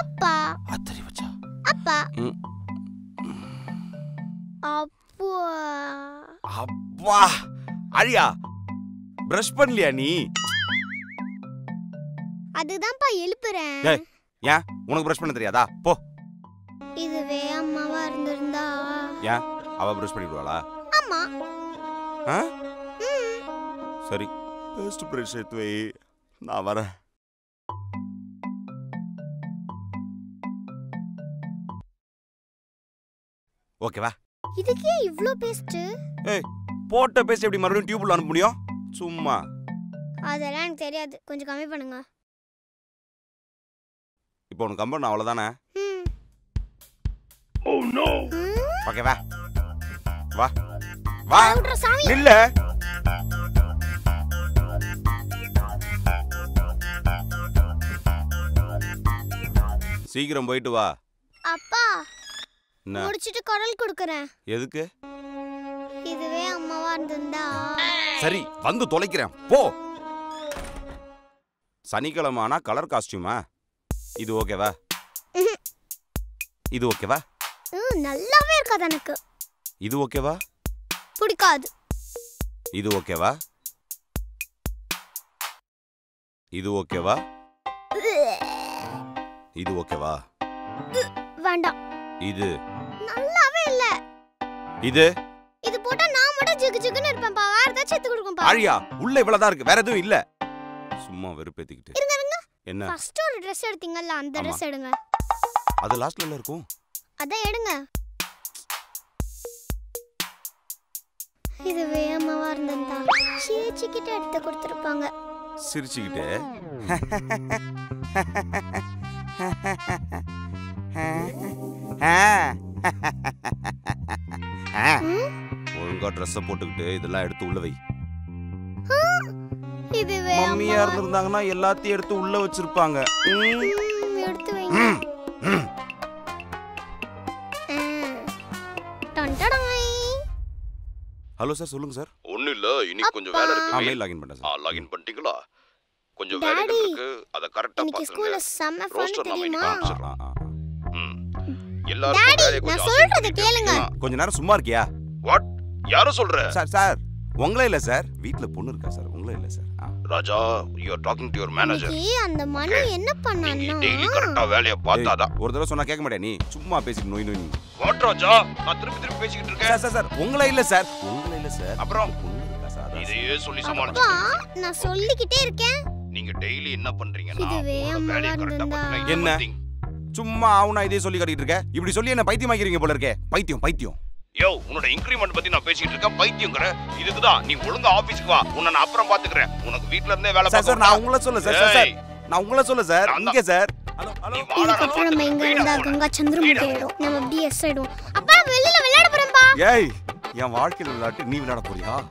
அப்பா ஆத்தரி வச்சா அப்பா ம். அப்பா அப்பா அழியா பிரஷ் பண்ணலையா நீ அதுதான்ப்பா எழுப்புறேன் ஏய். ஏன் உனக்கு பிரஷ் பண்ண தெரியாதா போ இதுவே அம்மாவா இருந்திருந்தா ஏன் அவ பிரஷ் பண்ணிடுவாளா ஆமா ஆ? ம். சரி பேஸ்ட் பிரஷ் எடுத்து வை நான் வரேன் ஓகேவா இதுக்கே இவ்ளோ பேஸ்ட் போட்ட பேஸ்ட் எப்படி மறுபடியும் டியூப்ல அனுப்ப முடியும் சும்மா அதெல்லாம் எனக்கு தெரியாது கொஞ்சம் கம்மி பண்ணுங்க இப்போ உனக்கு கம்பெனி அவ்வளோதானே ம். ம். ஓகேவா வா வா விட்றா சாமி நில்ல சீக்கிரம் போயிட்டு வா அப்பா என்ன முடிச்சிட்டு குரல் கொடுக்குறேன் எதுக்கு இதுவே அம்மாவா இருந்திருந்தா சரி வந்து தொலைக்கிறேன் போ சனிக்கிழமை ஆனா கலர் காஸ்டியூமா இது ஓகேவா ம்ஹும். இது ஓகேவா ம், நல்லாவே இருக்காது எனக்கு இது ஓகேவா பிடிக்காது இது ஓகேவா இது ஓகேவா இது ஓகேவா வேண்டாம் இது நல்லாவே இல்ல இது இது போட்டா நான் மட்டும் ஜிகு ஜிகுன்னு இருப்பேன்ப்பா வேற ஏதாச்சும் எடுத்து கொடுக்கும்பா ஆழியா உள்ள இவ்வளவுதான் இருக்கு வேற எதுவும் இல்ல சும்மா வெறுப்பேத்திக்கிட்டு இருங்க இருங்க என்ன ஃபர்ஸ்ட் ஒரு Dress எடுத்தீங்கல்ல அந்த ஆமா. Dress எடுங்க அது லாஸ்ட்ல இருக்கும் அதான் எடுங்க இதுவே அம்மாவா இருந்திருந்தா சிரிச்சுக்கிட்ட எடுத்து கொடுத்துருப்பாங்க சிரிச்சுக்கிட்டு ம்? ஒழுங்கா ட்ரெஸ்ஸை போட்டுக்கிட்டு இதெல்லாம் எடுத்து உள்ள வை இதுவே மம்மியா அம்மாவா இருந்திருந்தாங்கன்னா எல்லாத்தையும் எடுத்து உள்ள வச்சிருப்பாங்க ம். ம், எடுத்து வைங்க ம். ம். ம். டொண்டடாய். ஹலோ சார் சொல்லுங்க சார் ஒன்றும் இல்லை இன்னைக்கு கொஞ்சம் வேலை ஆ இருக்கு மெயில் லாகின் பண்ணேன் ஆ சார் லாகின் பண்ணிட்டீங்களா கொஞ்சம் Daddy, வேலைகள் இருக்கு அதை கரெக்டாக இன்னைக்கு ஸ்கூல்ல பார்த்துருங்க செம்ம ஃபன் ரோஸ்டர் நாம தெரியுமா இன்னைக்கு ஆ, ஆ, ஆ. ம் எல்லாருக்கும் Daddy, வேலையை நான் கொஞ்சம் சொல்றத கேளுங்க. கொஞ்ச நேரம் சும்மா இருக்கியா வாட் யாரும் சொல்ற சார் சார் உங்களே இல்ல சார் வீட்ல பொண்ணு இருக்கா சார் உங்களே இல்ல சார் ஆ. Raja you are talking to your manager இன்னைக்கு அந்த மனு Okay. என்ன நீங்க டெய்லி பண்ணான்னா கரெக்டா வேலையை பார்த்தாதான் ஏய், ஒரு தடவை சொன்னா கேட்க மாட்டே நீ சும்மா பேசிட்டு நோய் நோய் வாட் ராஜா நான் திருப்பி திருப்பி பேசிக்கிட்டு இருக்கேன் சார் சார் சார் உங்களே இல்ல சார் உங்களே இல்ல சார் அப்புறம்? பொண்ணு இருக்கா சார் அதான் சார். இதையே சொல்லி அப்பா சமாளிச்சு நான் சொல்லிக்கிட்டே இருக்கேன் நீங்க டெய்லி என்ன பண்றீங்கன்னா இதுவே உங்களோட அம்மாவா வேலையை கரெக்டா இருந்திருந்தா. பண்ணுங்க என்ன? திங் சும்மா அவனா இதே சொல்லி காட்டிட்டு இருக்க இப்படி சொல்லி என்ன பைத்தியமாக்கிறீங்க போல இருக்கே பைத்தியம் பைத்தியம் யோ உன்னோட இன்கிரிமெண்ட் பத்தி நான் பேசிக்கிட்டு இருக்கேன் பைத்தியங்கிற இதுக்கு தான் நீ ஒழுங்கா ஆபீஸ்க்கு வா உன்னை நான் அப்புறம் பாத்துக்கிறேன் உனக்கு வீட்ல இருந்தே வேலை சார் சார் நான் உங்கள சொல்ல சார் சார், சார் ஏய். நான் உங்கள சொல்ல சார் நான் தான். இங்க சார் ஹலோ ஹலோ நீ வாடா, நான் இதுக்கப்புறம் நம்ம இங்க பார்த்துக்கிறேன். இருந்தா வீடா கங்கா போடா. சந்திரமுகி வீடா ஆயிடும் நம்ம பிஎஸ் ஆயிடும் அப்பா வெளியில விளையாட போறேன்பா ஏய் என் வாழ்க்கையில விளையாட்டு நீ விளையாட போறியா